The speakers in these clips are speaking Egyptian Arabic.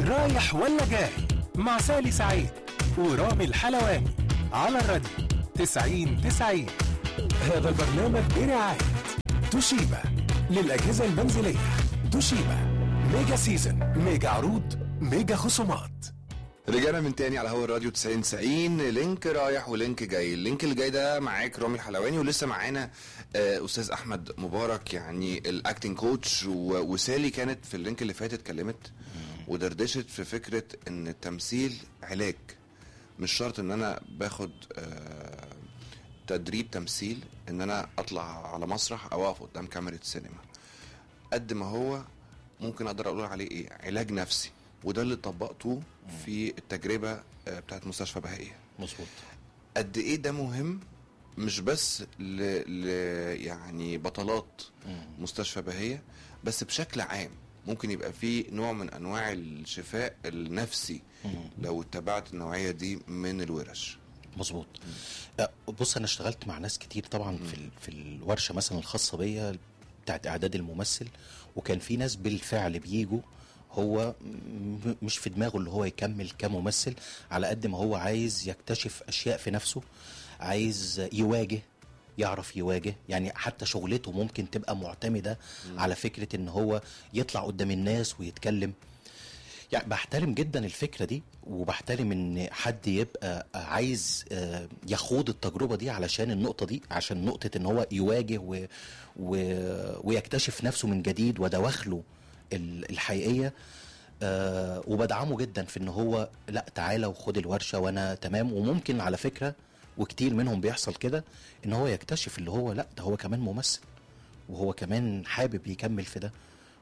رايح ولا جاي مع سالي سعيد ورامي الحلواني على الراديو 90 90 هذا البرنامج برعاية توشيبا للأجهزة المنزلية توشيبا ميجا سيزن ميجا عروض ميجا خصومات رجعنا من تاني على هوا الراديو 90 90 لينك رايح ولينك جاي اللينك اللي جاي ده معاك رامي الحلواني ولسه معانا آه، استاذ احمد مبارك يعني الاكتنج كوتش و- وسالي كانت في اللينك اللي فات اتكلمت ودردشت في فكره ان التمثيل علاج مش شرط ان انا باخد آه، تدريب تمثيل ان انا اطلع على مسرح او اقف قدام كاميرا سينما قد ما هو ممكن اقدر اقول عليه ايه علاج نفسي وده اللي طبقته في التجربه آه، بتاعت مستشفى بهائيه مظبوط قد ايه ده مهم مش بس ل... ل... يعني بطلات مستشفى بهية بس بشكل عام ممكن يبقى في نوع من انواع الشفاء النفسي لو اتبعت النوعيه دي من الورش مظبوط أه، بص انا اشتغلت مع ناس كتير طبعا في ال- في الورشه مثلا الخاصه بيا بتاعت اعداد الممثل وكان في ناس بالفعل بيجوا هو م- مش في دماغه اللي هو يكمل كممثل على قد ما هو عايز يكتشف اشياء في نفسه عايز يواجه يعرف يواجه يعني حتى شغلته ممكن تبقى معتمده على فكره ان هو يطلع قدام الناس ويتكلم يعني بحترم جدا الفكره دي وبحترم ان حد يبقى عايز آه، يخوض التجربه دي علشان النقطه دي عشان نقطه ان هو يواجه و و ويكتشف نفسه من جديد ودواخله ال- الحقيقيه آه وبدعمه جدا في ان هو لا تعالى وخد الورشه وانا تمام وممكن على فكره وكتير منهم بيحصل كده ان هو يكتشف اللي هو لا ده هو كمان ممثل وهو كمان حابب يكمل في ده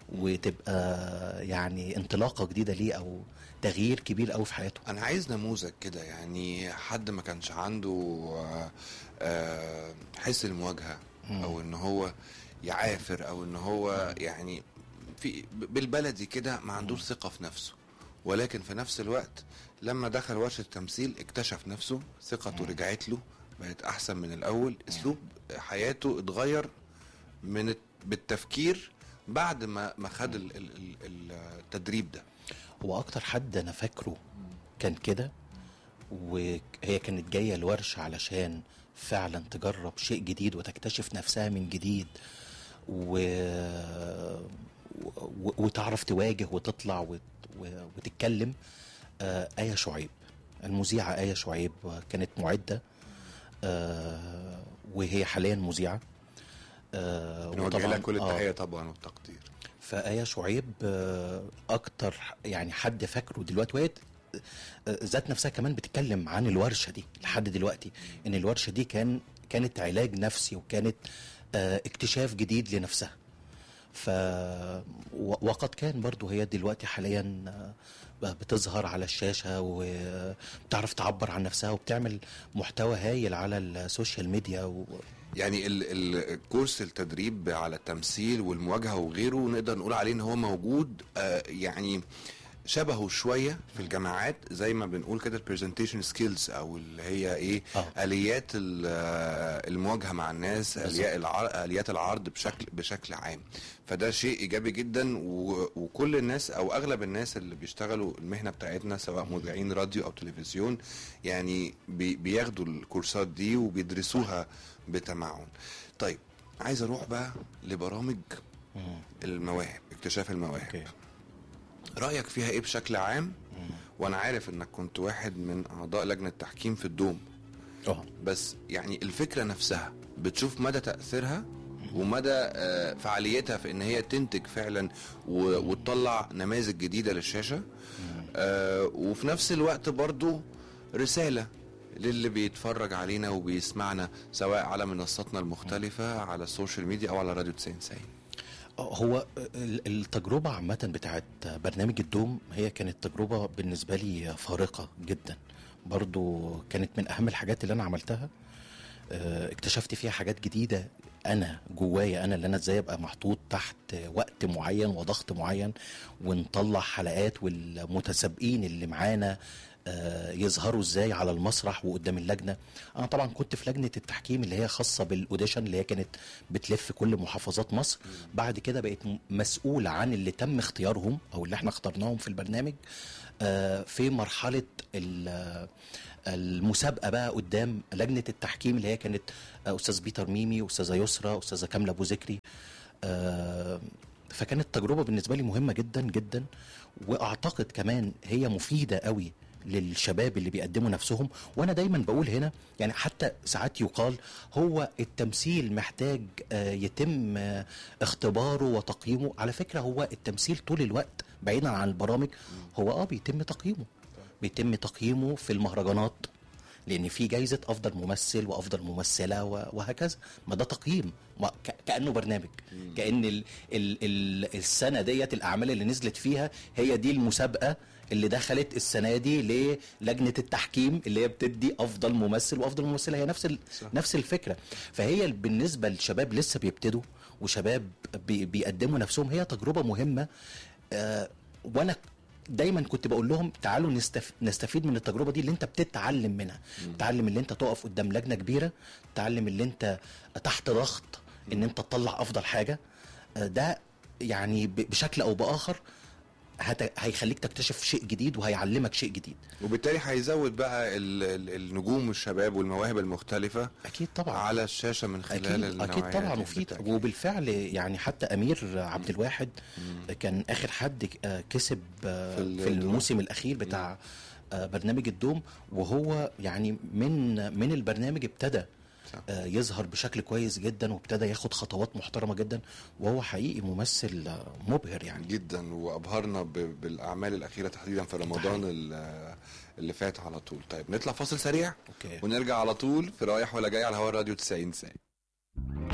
وتبقى يعني انطلاقه جديده ليه او تغيير كبير قوي في حياته انا عايز نموذج كده يعني حد ما كانش عنده آه، آه، حس المواجهه او ان هو يعافر او ان هو يعني في بالبلدي كده ما عندوش ثقه في نفسه ولكن في نفس الوقت لما دخل ورشه تمثيل اكتشف نفسه ثقته رجعت له بقت احسن من الاول اسلوب حياته اتغير من الت- بالتفكير بعد ما ما خد ال- ال- ال- ال- التدريب ده هو اكتر حد انا فاكره كان كده وهي كانت جايه الورشه علشان فعلا تجرب شيء جديد وتكتشف نفسها من جديد و... و... وتعرف تواجه وتطلع وت... و... وتتكلم آه آية شعيب المذيعة آية شعيب كانت معدة آه وهي حاليا مذيعة آه نوجه لها كل آه، التحيه طبعا والتقدير فآية شعيب آه، أكتر يعني حد فاكره دلوقتي وهي آه، ذات نفسها كمان بتتكلم عن الورشة دي لحد دلوقتي إن الورشة دي كان كانت علاج نفسي وكانت آه، اكتشاف جديد لنفسها ف و- وقد كان برضو هي دلوقتي حاليا آه، بتظهر على الشاشة وبتعرف تعبر عن نفسها وبتعمل محتوى هايل على السوشيال ميديا و... يعني ال- ال- الكورس التدريب على التمثيل والمواجهه وغيره نقدر نقول عليه ان هو موجود آه، يعني شبهه شويه في الجامعات زي ما بنقول كده البرزنتيشن سكيلز او اللي هي ايه آه. اليات ال- آه، المواجهه مع الناس بالظبط. اليات العرض اليات العرض بشكل بشكل عام فده شيء ايجابي جدا و- وكل الناس او اغلب الناس اللي بيشتغلوا المهنه بتاعتنا سواء مذيعين راديو او تلفزيون يعني بي- بياخدوا الكورسات دي وبيدرسوها بتمعن طيب عايز اروح بقى لبرامج المواهب اكتشاف المواهب أوكي. رايك فيها ايه بشكل عام وانا عارف انك كنت واحد من اعضاء لجنه تحكيم في الدوم اه بس يعني الفكره نفسها بتشوف مدى تاثيرها ومدى آه، فعاليتها في ان هي تنتج فعلا و- وتطلع نماذج جديده للشاشه آه، وفي نفس الوقت برضو رساله للي بيتفرج علينا وبيسمعنا سواء على منصاتنا المختلفه على السوشيال ميديا او على راديو 90 90 هو ال- التجربة عامة بتاعت برنامج الدوم هي كانت تجربة بالنسبة لي فارقة جدا برضو كانت من أهم الحاجات اللي أنا عملتها آه، اكتشفت فيها حاجات جديدة أنا جوايا أنا اللي أنا إزاي أبقى محطوط تحت وقت معين وضغط معين ونطلع حلقات والمتسابقين اللي معانا آه، يظهروا ازاي على المسرح وقدام اللجنه انا طبعا كنت في لجنه التحكيم اللي هي خاصه بالاوديشن اللي هي كانت بتلف كل محافظات مصر بعد كده بقيت م- مسؤول عن اللي تم اختيارهم او اللي احنا اخترناهم في البرنامج آه، في مرحله ال- المسابقه بقى قدام لجنه التحكيم اللي هي كانت آه، استاذ بيتر ميمي استاذه يسرى استاذه كامله ابو ذكري آه، فكانت تجربه بالنسبه لي مهمه جدا جدا واعتقد كمان هي مفيده قوي للشباب اللي بيقدموا نفسهم وانا دايما بقول هنا يعني حتى ساعات يقال هو التمثيل محتاج آه، يتم آه، اختباره وتقييمه على فكره هو التمثيل طول الوقت بعيدا عن البرامج هو اه بيتم تقييمه بيتم تقييمه في المهرجانات لان في جايزه افضل ممثل وافضل ممثله و- وهكذا ما ده تقييم ما ك- كانه برنامج كان ال ال ال السنه ديت الاعمال اللي نزلت فيها هي دي المسابقه اللي دخلت السنه دي للجنه التحكيم اللي هي بتدي افضل ممثل وافضل ممثله هي نفس ال صح. نفس الفكره فهي بالنسبه للشباب لسه بيبتدوا وشباب بي بيقدموا نفسهم هي تجربه مهمه آه وانا دايما كنت بقول لهم تعالوا نستف... نستفيد من التجربه دي اللي انت بتتعلم منها تتعلم اللي انت تقف قدام لجنه كبيره تتعلم اللي انت تحت ضغط ان انت تطلع افضل حاجه آه، ده يعني ب- بشكل او باخر هت... هيخليك تكتشف شيء جديد وهيعلمك شيء جديد وبالتالي هيزود بقى ال- ال- النجوم والشباب والمواهب المختلفه اكيد طبعا على الشاشه من خلال اكيد النوعيات اكيد طبعا دي وفي بالتأكيد. وبالفعل يعني حتى امير عبد الواحد كان اخر حد آه، كسب آه، في ال- في الموسم الاخير بتاع آه، برنامج الدوم وهو يعني من من البرنامج ابتدى صح. آه، يظهر بشكل كويس جدا وابتدى ياخد خطوات محترمه جدا وهو حقيقي ممثل آه، مبهر يعني جدا وابهرنا ب- بالاعمال الاخيره تحديدا في رمضان ال- اللي فات على طول طيب نطلع فاصل سريع اوكي ونرجع على طول في رايح ولا جاي على هوا الراديو 90 90